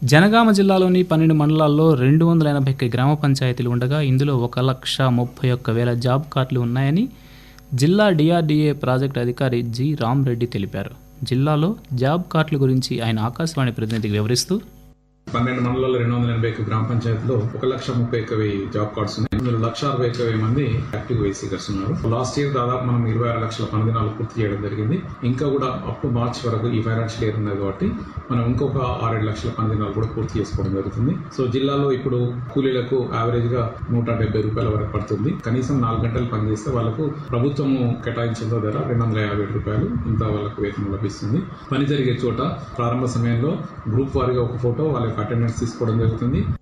జనగామ జిల్లాలోని పన్నెండు మండలాల్లో రెండు వందల ఎనభై ఒక్క గ్రామ పంచాయతీలు ఉండగా ఇందులో ఒక లక్ష ముప్పై ఒక్క వేల జాబ్ కార్డులు ఉన్నాయని జిల్లా డిఆర్డీఏ ప్రాజెక్ట్ అధికారి జి రామ్రెడ్డి తెలిపారు జిల్లాలో జాబ్ కార్డుల గురించి ఆయన ఆకాశవాణి ప్రతినిధికి వివరిస్తూ పన్నెండు మండలాల్లో రెండు వందల ఎనభై ఒక్క గ్రామ పంచాయతీలో ఒక లక్ష ముప్పై ఒక్క వెయ్యి జాబ్ కార్డ్స్ ఉన్నాయి ఇందులో లక్ష అరవై ఒక్క వెయ్యి మంది యాక్టివ్ వెయ్యి సీకర్స్ ఉన్నారు లాస్ట్ ఇయర్ దాదాపు మనం ఇరవై ఆరు లక్షల పనిదినాలు పూర్తి చేయడం జరిగింది ఇంకా కూడా అప్ టు మార్చ్ వరకు ఈ ఫైనాన్షియల్ ఇయర్ ఉన్నది కాబట్టి మనం ఇంకొక ఆరేడు లక్షల పనిదినాలు కూడా పూర్తి చేసుకోవడం జరుగుతుంది సో జిల్లాలో ఇప్పుడు కూలీలకు యావరేజ్ గా నూట డెబ్బై రూపాయల వరకు పడుతుంది కనీసం నాలుగు గంటలు పనిచేస్తే వాళ్ళకు ప్రభుత్వము కేటాయించిన ధర రెండు వందల యాభై రూపాయలు ఇంత వాళ్ళకు వేతనం లభిస్తుంది పని జరిగే చోట ప్రారంభ సమయంలో గ్రూప్ వారీగా ఒక ఫోటో వాళ్ళ యొక్క అటెండెన్స్ తీసుకోవడం జరుగుతుంది